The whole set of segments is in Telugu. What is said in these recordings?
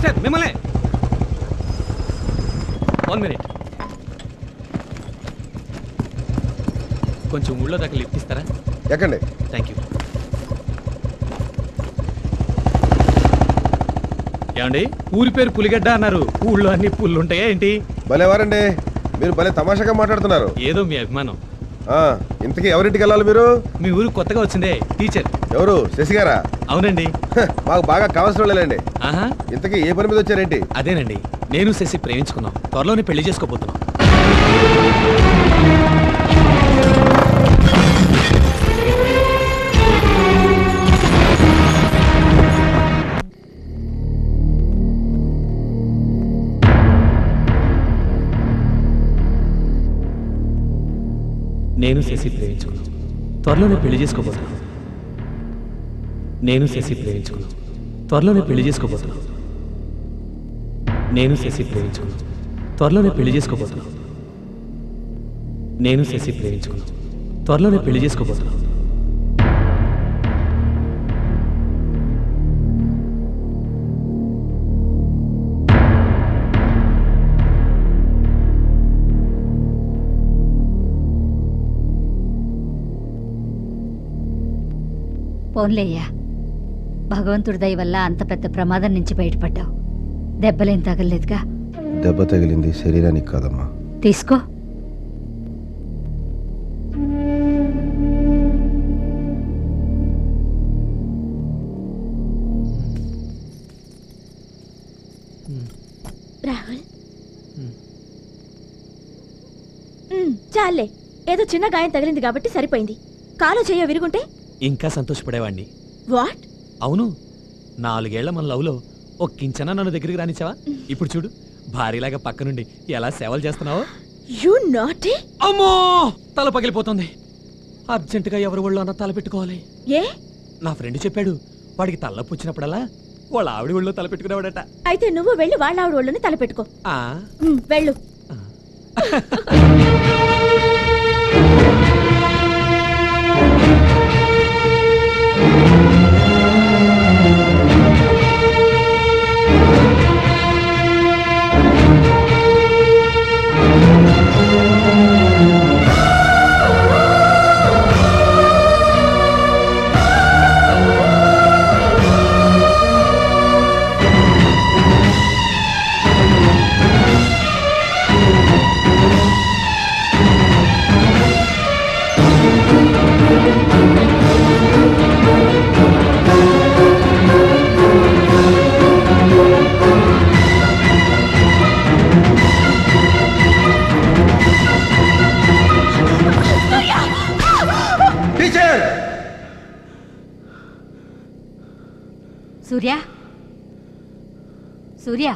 మిస్టర్ మిమ్మల్ని వన్ మినిట్ కొంచెం ఊళ్ళో దాకా లిఫ్ట్ ఇస్తారా ఎక్కండి థ్యాంక్ యూ ఏమండి ఊరి పేరు పులిగడ్డ అన్నారు ఊళ్ళో అన్ని పుల్లు ఉంటాయా ఏంటి భలేవారండి మీరు భలే తమాషాగా మాట్లాడుతున్నారు ఏదో మీ అభిమానం ఆ, ఇంతకీ ఎవరింటికి వెళ్ళాలి మీరు మీ ఊరు కొత్తగా వచ్చిందే టీచర్ ఎవరు శశి గారా అవునండి హ, మాకు బాగా కావాల్సిన వాళ్ళండి ఆహా ఇంతకీ ఏ పని మీద వచ్చారేంటి అదేనండి నేను శశి ప్రేమించుకున్నాం త్వరలోనే పెళ్లి చేసుకోబోతున్నాం నేను శశి ప్రేమించుకున్నాం త్వరలోనే పెళ్లి చేసుకోబోతున్నాం నేను శశి ప్రేమించుకున్నాం త్వరలోనే పెళ్లి చేసుకోబోతున్నాం నేను శశి ప్రేమించుకున్నాం త్వరలోనే పెళ్లి చేసుకోబోతున్నాం నేను శశి ప్రేమించుకున్నాం త్వరలోనే పెళ్లి చేసుకోబోతున్నాం పోన్లేయ్యా భగవంతుడి దయ వల్ల అంత పెద్ద ప్రమాదం నుంచి బయటపడ్డావు దెబ్బలేం తగలలేదుగా దెబ్బ తగిలింది శరీరానికి కాదమ్మా తీసుకో రాహుల్ మ్, చాలే ఏదో చిన్న గాయం తగిలింది కాబట్టి సరిపోయింది కాలు చెయ్య విరుగుంటే ఇంకా సంతోషపడేవాడిని వాట్ అవును నాలుగేళ్ల మన లవ్లో ఓ కించన నన్ను దగ్గరికి రానిచ్చావా ఇప్పుడు చూడు భారీలాగా పక్క నుండి ఎలా సేవలు చేస్తున్నావో యు నాటే అమ్మో తల పగిలిపోతుంది అర్జెంటుగా ఎవరి ఒళ్ళు అన్న తల పెట్టుకోవాలి ఏ నా ఫ్రెండ్ చెప్పాడు వాడికి తలనొప్పి వచ్చినప్పుడల్లా వాళ్ళ ఆవిడ ఒళ్ళో తల పెట్టుకునేవాడట అయితే నువ్వు వెళ్ళి వాళ్ళ ఆవిడ ఒళ్ళని తలపెట్టుకో ఆ మ్, వెళ్ళు టీచర్ సూర్య సూర్య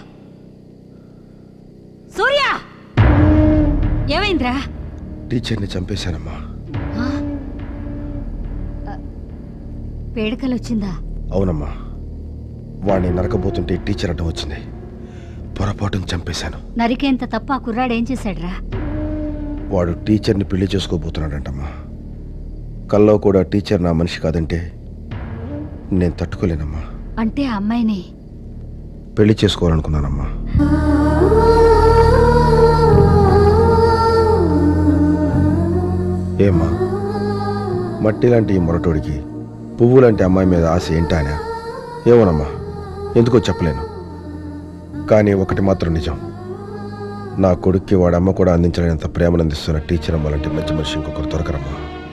సూర్య ఏమైందిరా టీచర్ని చంపేశానమ్మా ఆ? ఆ, పేడకలు వచ్చిందా అవునమ్మా వాడిని నరకబోతుంటే టీచర్ అడ్డం వచ్చింది పొరపాటును చంపేశాను నరికేంత తప్ప ఆ కుర్రాడు ఏం చేశాడురా వాడు టీచర్ని పెళ్లి చేసుకోబోతున్నాడంటమ్మా కల్లో కూడా టీచర్ నా మనిషి కాదంటే నేను తట్టుకోలేనమ్మా అంటే ఆ అమ్మాయిని పెళ్లి చేసుకోవాలనుకున్నానమ్మా ఏమ్మా మట్టి లాంటి ఈ మొరటోడికి పువ్వు లాంటి అమ్మాయి మీద ఆశ ఏంటానా ఏమోనమ్మా ఎందుకో చెప్పలేను కానీ ఒకటి మాత్రం నిజం నా కొడుక్కి వాడి అమ్మ కూడా అందించలేనంత ప్రేమను అందిస్తున్న టీచర్ అమ్మ లాంటి మంచి మనిషి ఇంకొకరు దొరకరమ్మా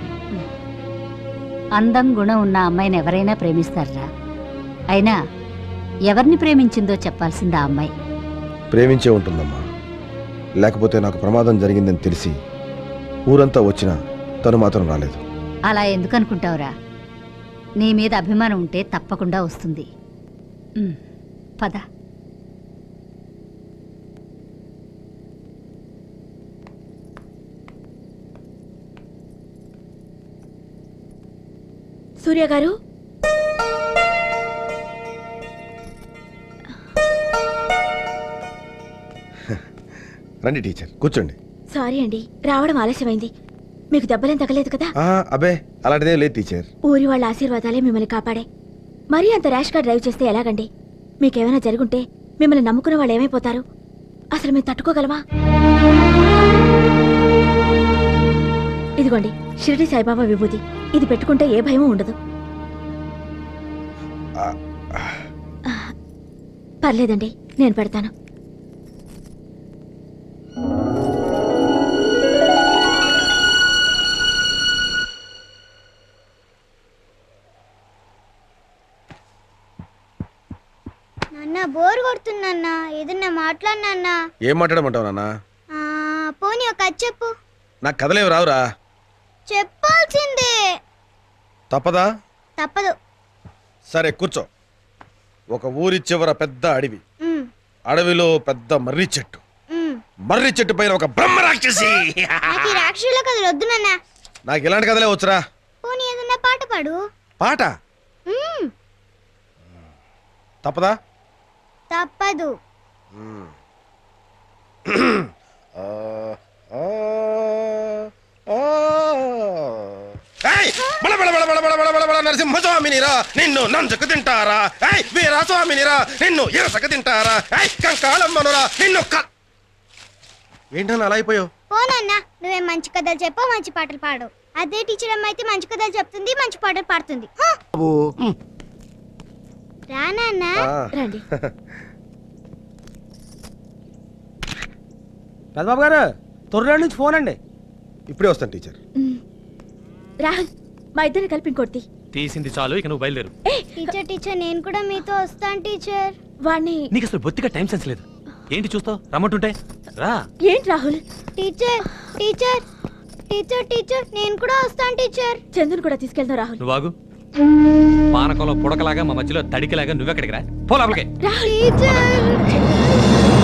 అందం గుణం ఉన్న అమ్మాయిని ఎవరైనా ప్రేమిస్తారా అయినా ఎవరిని ప్రేమించిందో చెప్పాల్సింది ఆ అమ్మాయి ప్రేమించే ఉంటుందమ్మా లేకపోతే నాకు ప్రమాదం జరిగిందని తెలిసి ఊరంతా వచ్చినా తను మాత్రం రాలేదు అలా ఎందుకు అనుకుంటావురా నీ మీద అభిమానం ఉంటే తప్పకుండా వస్తుంది ఉమ్, పద సూర్య గారు రండి టీచర్ కూర్చోండి సారీ అండి రావడం ఆలస్యమైంది మీకు దెబ్బలేం తగలేదు కదా ఆ, అబే అలాంటిదే లేదు టీచర్ ఊరి వాళ్ళ ఆశీర్వాదాలే మిమ్మల్ని కాపాడే మరీ అంత ర్యాష్గా డ్రైవ్ చేస్తే ఎలాగండి మీకేమైనా జరుగుంటే మిమ్మల్ని నమ్ముకున్న వాళ్ళు ఏమైపోతారు అసలు మేము తట్టుకోగలమా ఇదిగోండి షిరిడి సాయిబాబా విభూతి ఇది పెట్టుకుంటే ఏ భయమూ ఉండదు ఆ, పర్లేదండి నేను పెడతాను నాన్న బోర్ కొడుతుందన్న ఏదన్నా మాట్లాడినా ఏం మాట్లాడమంటావు నాన్న పోనీ ఒక కథ చెప్పు నాకు కథలేవి రావురా చెప్పాల్సిందే తప్పదా తప్పదు సరే కూర్చో ఒక ఊరి చివర పెద్ద అడవి ఉమ్, అడవిలో పెద్ద మర్రి చెట్టు ఉమ్. మర్రి చెట్టు పైన ఒక బ్రహ్మ రాక్షసి నాకు ఈ రాక్షసుల కథలు వద్దు నాన్న నాకు ఇలాంటి కథలే వచ్చురా పోనీ ఏదన్నా పాట పాడు పాట ఉమ్, తప్పదా తప్పదు ఆ, ఆ, ఆ. ఏయ్! బల బల బల బల బల బల బల బల నరసింహస్వామినిరా నిన్ను నంజకు తింటారా ఏయ్ వీరస్వామినిరా నిన్ను ఇరసక తింటారా ఏయ్ కంకాలమ్మనురా నిన్ను క ఏంటన్నా అలా అయిపోయావు పోనన్న నువ్వేం మంచి కథలు చెప్పు మంచి పాటలు పాడు అదే టీచర్ అమ్మ అయితే మంచి కథలు చెప్తుంది మంచి పాటలు పాడుతుంది హ! రా నాన్న రండి పెద్దబాబు గారు తొర్రెల నుంచి ఫోన్ అండి ఇప్పుడే వస్తాను టీచర్ ఉమ్. రాహుల్ మా ఇద్దరిని కలిపి ఇంకోటి తీసింది చాలు ఇక నువ్వు బయలుదేరు టీచర్ టీచర్ నేను కూడా మీతో వస్తాను టీచర్ వాణ్ణి నీకు అసలు బొత్తిగా టైం సెన్స్ లేదు ఏంటి చూస్తావు రమ్మంటుంటే రా ఏంటి Rahul teacher teacher teacher teacher నేను కూడా వస్తాను టీచర్ చందుని కూడా తీసుకెళ్దాం రాహుల్ నువ్వు ఆగు పానకంలో పుడకలాగా మా మధ్యలో తడికిలాగా నువ్వెక్కడికి రా పో లోపలికి టీచర్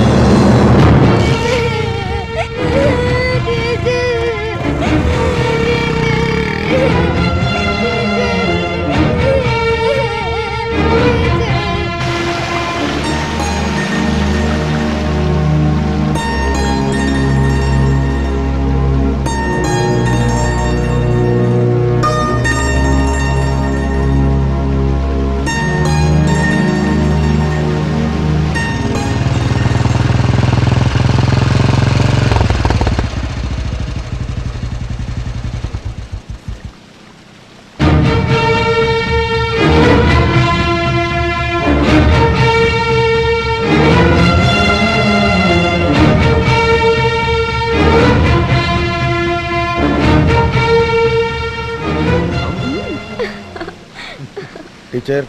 టీచర్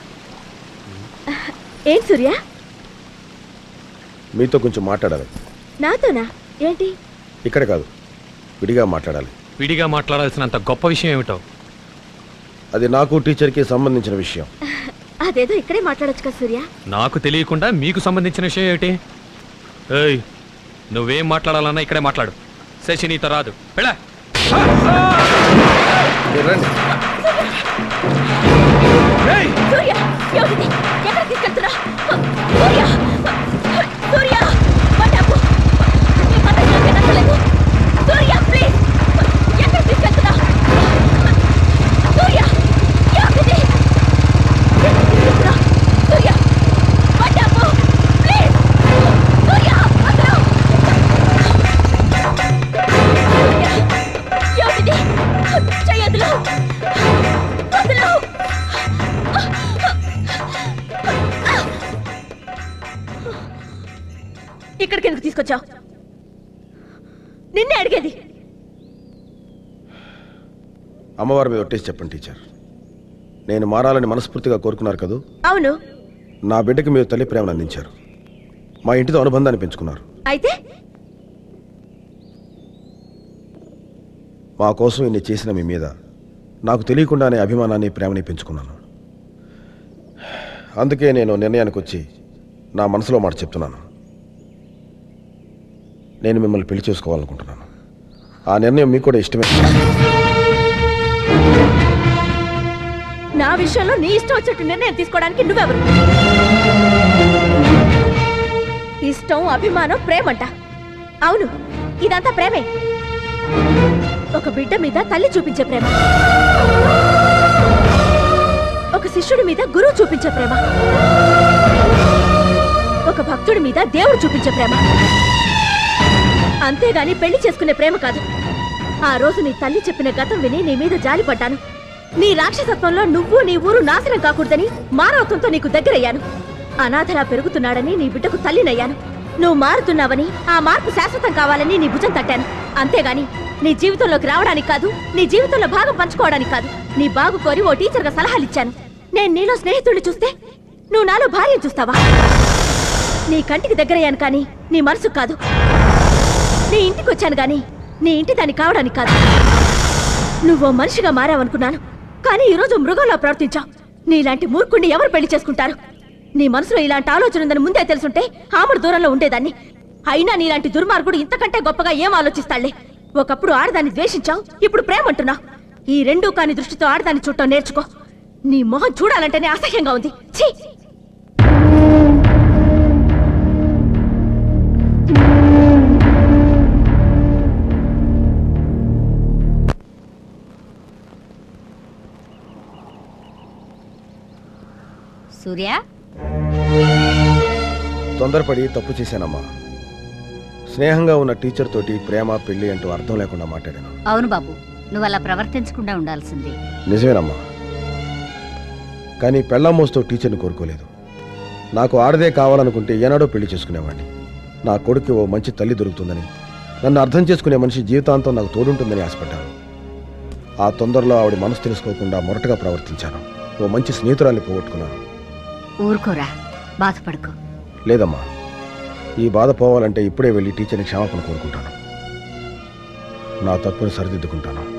ఏం సూర్య మీతో కొంచెం మాట్లాడాలి నాతోనా ఏంటి ఇక్కడ కాదు విడిగా మాట్లాడాలి విడిగా మాట్లాడాల్సినంత గొప్ప విషయం ఏమిటో అది నాకు టీచర్కి సంబంధించిన విషయం అదేదో ఇక్కడే మాట్లాడొచ్చు కదా సూర్య నాకు తెలియకుండా మీకు సంబంధించిన విషయం ఏమిటి ఏయ్ నువ్వేం మాట్లాడాలన్నా ఇక్కడే మాట్లాడు శశి నీతో రాదు వెళ్ళ మీరు రండి సూర్య ఏమిటి ఎక్కడ తీసుకెళ్తున్నా సూర్య సూర్య పడ్డాపు నీ పద్ధతి నాకే నచ్చలేదు సూర్య ప్లీజ్ ఎక్కడ తీసుకెళ్తున్నా సూర్య ఏమిటి ఎక్కడ తీసుకెళ్తున్నా సూర్య పడ్డాపు ప్లీజ్ సూర్య అసలు సూర్య ఏమిటి చెయ్యదులు వదులు ఇక్కడికి ఎందుకు తీసుకొచ్చావు నిన్నే అడిగేది అమ్మవారి మీద ఒట్టేసి చెప్పండి టీచర్ నేను మారాలని మనస్ఫూర్తిగా కోరుకున్నారు కదూ అవును నా బిడ్డకి మీరు తల్లి ప్రేమను అందించారు మా ఇంటితో అనుబంధాన్ని పెంచుకున్నారు అయితే మా కోసం ఇన్ని చేసిన మీ మీద నాకు తెలియకుండానే అభిమానాన్ని ప్రేమని పెంచుకున్నాను అందుకే నేను నిర్ణయానికి వచ్చి నా మనసులో మాట చెప్తున్నాను నేను మిమ్మల్ని పెళ్లి చేసుకోవాలనుకుంటున్నాను ఆ నిర్ణయం మీకు కూడా ఇష్టమే నా విషయంలో నీ ఇష్టం వచ్చినట్టు నిర్ణయం తీసుకోవడానికి నువ్వెవరు ఇష్టం అభిమానం ప్రేమంట అవును ఇదంతా ప్రేమే ఒక బిడ్డ మీద తల్లి చూపించే ప్రేమ ఒక శిష్యుడి మీద గురువు చూపించే ప్రేమ ఒక ఒక భక్తుడి మీద దేవుడు చూపించే ప్రేమ అంతేగాని పెళ్లి చేసుకునే ప్రేమ కాదు ఆ రోజు నీ తల్లి చెప్పిన గతం విని నీ మీద జాలిపడ్డాను నీ రాక్షసత్వంలో నువ్వు నీ ఊరు నాశనం కాకూడదని మానవత్వంతో నీకు దగ్గరయ్యాను అనాథలా పెరుగుతున్నాడని నీ బిడ్డకు తల్లినయ్యాను నువ్వు మారుతున్నావని ఆ మార్పు శాశ్వతం కావాలని నీ భుజం తట్టాను అంతేగాని నీ జీవితంలోకి రావడానికి కాదు నీ జీవితంలో భాగం పంచుకోవడానికి కాదు నీ బాగు కోరి ఓ టీచర్గా సలహాలిచ్చాను నేను నీలో స్నేహితుడిని చూస్తే నువ్వు నాలో భార్యను చూస్తావా నీ కంటికి దగ్గరయ్యాను కానీ నీ మనసు కాదు నీ ఇంటికి వచ్చాను గాని నీ ఇంటి దాన్ని కావడానికి కాదు నువ్వు మనిషిగా మారావనుకున్నాను కానీ ఈరోజు మృగంలా ప్రవర్తించావు నీలాంటి మూర్ఖుణ్ణి ఎవరు పెళ్లి చేసుకుంటారు నీ మనసులో ఇలాంటి ఆలోచన ఉందని ముందే తెలుసుంటే ఆమడు దూరంలో ఉండేదాన్ని అయినా నీలాంటి దుర్మార్గుడు ఇంతకంటే గొప్పగా ఏం ఆలోచిస్తాళ్లే ఒకప్పుడు ఆడదాన్ని ద్వేషించావు ఇప్పుడు ప్రేమ అంటున్నావు ఈ రెండూ కాని దృష్టితో ఆడదాన్ని చూడటం నేర్చుకో నీ మొహం చూడాలంటేనే అసహ్యంగా ఉంది ఛీ సూర్య తొందరపడి తప్పు చేశానమ్మా స్నేహంగా ఉన్న టీచర్ తోటి ప్రేమ పెళ్లి అంటూ అర్థం లేకుండా మాట్లాడాను అవును బాబు నువ్వు అలా ప్రవర్తించకుండా ఉండాల్సింది నిజమేనమ్మా కానీ పెళ్ళామోస్తో టీచర్ని కోరుకోలేదు నాకు ఆడదే కావాలనుకుంటే ఏనాడో పెళ్లి చేసుకునేవాడిని నా కొడుకు ఓ మంచి తల్లి దొరుకుతుందని నన్ను అర్థం చేసుకునే మనిషి జీవితాంతం నాకు తోడుంటుందని ఆశపడ్డాను ఆ తొందరలో ఆవిడ మనసు తెలుసుకోకుండా మొరటగా ప్రవర్తించాను ఓ మంచి స్నేహితురాల్ని పోగొట్టుకున్నాను ఊరుకోరా బాధపడుకో లేదమ్మా ఈ బాధ పోవాలంటే ఇప్పుడే వెళ్ళి టీచర్ని క్షమాపణ కోరుకుంటాను నా తప్పుని సరిదిద్దుకుంటాను